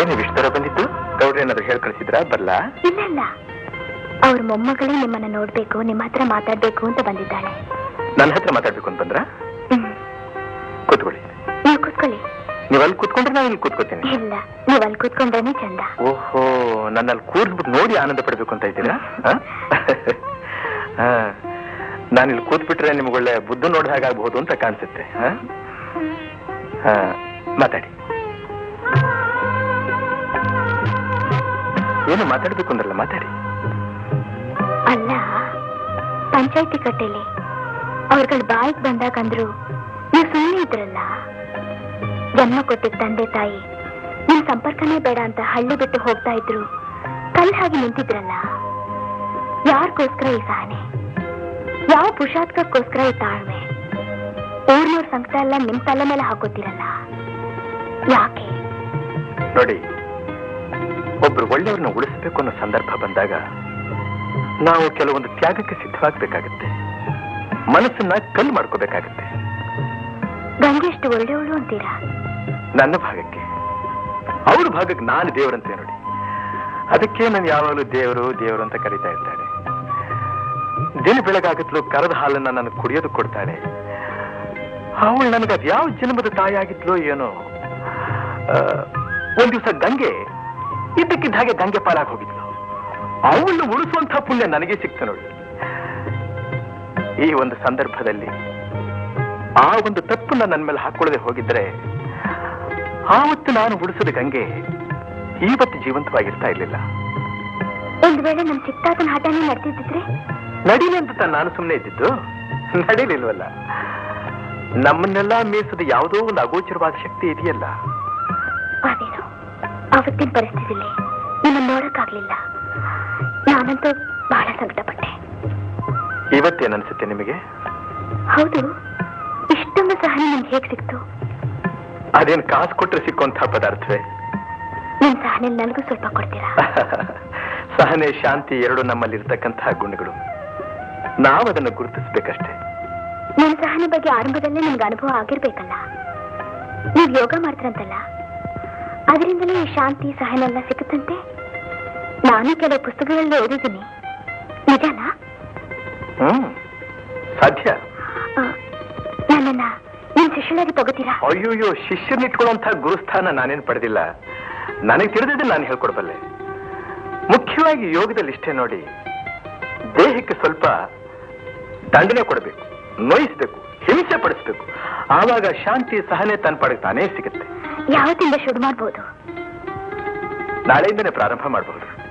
ಏನು ವಿಷ್ತರ ಬಂದಿದ್ದು ಗೌಡ್ರು ಏನಾದ್ರು ಹೇಳಿ ಕಳಿಸಿದ್ರಾ ಬರ್ಲಾ ಇಲ್ಲ ಇಲ್ಲ ಅವ್ರ ಮೊಮ್ಮಗಳೇ ನಿಮ್ಮನ್ನ ನೋಡ್ಬೇಕು ನಿಮ್ಮ ಹತ್ರ ಮಾತಾಡ್ಬೇಕು ಅಂತ ಬಂದಿದ್ದಾಳೆ ನನ್ನ ಹತ್ರ ಮಾತಾಡ್ಬೇಕು ಅಂತ ಬಂದ್ರ ಹ್ಮ್ ಕೂತ್ಕೊಳ್ಳಿ ನೀವು ಕೂತ್ಕೊಳ್ಳಿ ನೀವು ಅಲ್ಲಿ ಕೂತ್ಕೊಂಡ್ರೆ ನಾನು ಇಲ್ಲಿ ಕೂತ್ಕೋತೀನಿ ಇಲ್ಲ ನೀವು ಅಲ್ಲಿ ಕೂತ್ಕೊಂಡ್ರೇನೆ ಚಂದ ಓಹೋ ನನ್ನಲ್ಲಿ ಕೂರ್ಸ್ಬಿಟ್ಟು ನೋಡಿ ಆನಂದ ಪಡ್ಬೇಕು ಅಂತ ಇದ್ದೀರಾ ಆ? ಆ, ನಾನಿಲ್ಲಿ ಕೂತ್ಬಿಟ್ರೆ ನಿಮ್ಗೊಳ್ಳೆ ಬುದ್ಧ ನೋಡ್ ಹಾಗಾಗಬಹುದು ಅಂತ ಕಾಣಿಸುತ್ತೆ ಆ? ಆ, ಮಾತಾಡಿ ಏನು ಮಾತಾಡ್ಬೇಕು ಅಂದ್ರಲ್ಲ ಮಾತಾಡಿ ಅಲ್ಲ ಪಂಚಾಯತಿ ಕಟ್ಟೆಲಿ ಅವ್ರಗಳ ಬಾಯಿಗೆ ಬಂದಾಗ ಅಂದ್ರು ನೀವು ಸುಮ್ಮನೆ ಇದ್ರಲ್ಲ ಜನ್ಮ ಕೊಟ್ಟಿದ್ದ ತಂದೆ ತಾಯಿ ನಿಮ್ ಸಂಪರ್ಕನೇ ಬೇಡ ಅಂತ ಹಳ್ಳಿ ಬಿಟ್ಟು ಹೋಗ್ತಾ ಇದ್ರು ಕಲ್ ಹಾಗೆ ನಿಂತಿದ್ರಲ್ಲ ಯಾರಿಗೋಸ್ಕರ ಈ ಸಹನೆ ಯಾವ ಪುರುಷಾರ್ಥಕ್ಕೋಸ್ಕರ ಈ ತಾಳ್ಮೆ ಊರ್ನವ್ರ ಸಂಕಟ ಎಲ್ಲ ನಿಮ್ ತಲೆ ಮೇಲೆ ಹಾಕೋತಿರಲ್ಲ ಯಾಕೆ ನೋಡಿ ಒಬ್ರು ಒಳ್ಳೆಯವ್ರನ್ನ ಉಳಿಸ್ಬೇಕು ಅನ್ನೋ ಸಂದರ್ಭ ಬಂದಾಗ ನಾವು ಕೆಲವೊಂದು ತ್ಯಾಗಕ್ಕೆ ಸಿದ್ಧವಾಗಬೇಕಾಗತ್ತೆ ಮನಸ್ಸನ್ನ ಕಲ್ಲು ಮಾಡ್ಕೋಬೇಕಾಗತ್ತೆ ಗಂಗೆ ಎಷ್ಟು ಒಳ್ಳೆಯವಳು ಅಂತೀರಾ ನನ್ನ ಭಾಗಕ್ಕೆ ಅವ್ರ ಭಾಗಕ್ಕೆ ನಾನು ದೇವರಂತೆ ನೋಡಿ ಅದಕ್ಕೆ ನಾನು ಯಾವಾಗಲೂ ದೇವರು ದೇವರು ಅಂತ ಕರೀತಾ ಇರ್ತಾಳೆ ದಿನ ಬೆಳಗಾಗತ್ಲು ಕರದ ಹಾಲನ್ನ ನನಗೆ ಕುಡಿಯೋದು ಕೊಡ್ತಾಳೆ ಅವಳು ನನಗೆ ಅದು ಯಾವ ಜನ್ಮದ ತಾಯಿ ಆಗಿದ್ಲೋ ಏನೋ ಆ, ಒಂದ್ ದಿವಸ ಗಂಗೆ ಇದ್ದಕ್ಕಿದ್ದ ಹಾಗೆ ಗಂಗೆ ಪಾಲಾಗಿ ಹೋಗಿದ್ಲು ಅವಳನ್ನು ಉಳಿಸುವಂತ ಪುಣ್ಯ ನನಗೆ ಸಿಕ್ತು ನೋಡಿ ಈ ಒಂದು ಸಂದರ್ಭದಲ್ಲಿ ಆ ಒಂದು ತಪ್ಪನ್ನ ನನ್ನ ಮೇಲೆ ಹಾಕೊಳ್ಳದೆ ಹೋಗಿದ್ರೆ ಆವತ್ತು ನಾನು ಉಳಿಸಿದ ಗಂಗೆ ಇವತ್ತು ಜೀವಂತವಾಗಿರ್ತಾ ಇರ್ಲಿಲ್ಲ ಒಂದ್ ವೇಳೆ ನಮ್ ಚಿಕ್ಕಾತನ ಹಠನೇ ನಡೆದಿದ್ರೆ ನಡೀಲಿ ಅಂತ ತಾನ್ ನಾನು ಸುಮ್ಮನೆ ಇದ್ದಿದ್ದು ನಡೀಲಿಲ್ವಲ್ಲ ನಮ್ಮನ್ನೆಲ್ಲ ಮೀರಿಸದ ಯಾವುದೋ ಒಂದು ಅಗೋಚರವಾದ ಶಕ್ತಿ ಇದೆಯಲ್ಲ ಅದೇನು ಅವತ್ತಿನ ಪರಿಸ್ಥಿತಿಲಿ ನಿಮ್ಮನ್ನ ನೋಡಕ್ಕಾಗ್ಲಿಲ್ಲ ನಾನಂತೂ ಬಹಳ ಸಂಕಟಪಟ್ಟೆ ಇವತ್ತೇನ್ ಅನ್ಸುತ್ತೆ ನಿಮಗೆ ಹೌದು ಇಷ್ಟೊಂದು ಸಹನೆ ನಿಮ್ಗೆ ಹೇಗ್ ಸಿಕ್ತು ಅದೇನ್ ಕಾಸು ಕೊಟ್ರೆ ಸಿಕ್ಕುವಂತಹ ಪದಾರ್ಥವೇ ನಿಮ್ ಸಹನೆ ನನಗೂ ಸ್ವಲ್ಪ ಕೊಡ್ತೀರಾ ಸಹನೆ ಶಾಂತಿ ಎರಡು ನಮ್ಮಲ್ಲಿ ಇರ್ತಕ್ಕಂತಹ ಗುಣಗಳು ನಾವದನ್ನು ಗುರುತಿಸ್ಬೇಕಷ್ಟೇ ನಿಮ್ ಸಹನೆ ಬಗ್ಗೆ ಆರಂಭದಲ್ಲೇ ನಿಮ್ಗೆ ಅನುಭವ ಆಗಿರ್ಬೇಕಲ್ಲ ನೀವ್ ಯೋಗ ಮಾಡ್ತೀರಂತಲ್ಲ ಅದರಿಂದಲೇ ಈ ಶಾಂತಿ ಸಹನೆ ಎಲ್ಲ ಸಿಗುತ್ತಂತೆ ನಾನು ಕೆಲವು ಪುಸ್ತಕಗಳಲ್ಲಿ ಓದಿದ್ದೀನಿ ನಿಜನಾ ಹ್ಮ್ ಸಾಧ್ಯ ಆ, ನನ್ನನ್ನ ನಿಮ್ ಶಿಷ್ಯಳಾಗಿ ತಗೋತೀರಾ ಅಯ್ಯೋಯ್ಯೋ ಶಿಷ್ಯನಿಟ್ಕೊಳ್ಳುವಂತಹ ಗುರುಸ್ಥಾನ ನಾನೇನು ಪಡೆದಿಲ್ಲ ನನಗೆ ತಿಳಿದಿದ್ದೆ ನಾನು ಹೇಳ್ಕೊಡ್ಬಲ್ಲೆ ಮುಖ್ಯವಾಗಿ ಯೋಗದಲ್ಲಿ ಇಷ್ಟೇ ನೋಡಿ ದೇಹಕ್ಕೆ ಸ್ವಲ್ಪ ದಂಡನೆ ಕೊಡಬೇಕು ನೋಯಿಸ್ಬೇಕು ಹಿಂಸೆ ಪಡಿಸ್ಬೇಕು ಆವಾಗ ಶಾಂತಿ ಸಹನೆ ತನ್ನ ಪಡೆಗೆ ತಾನೇ ಸಿಗುತ್ತೆ ಯಾವತ್ತಿಂದ ಶುರು ಮಾಡ್ಬೋದು ನಾಳೆಯಿಂದನೇ ಪ್ರಾರಂಭ ಮಾಡಬಹುದು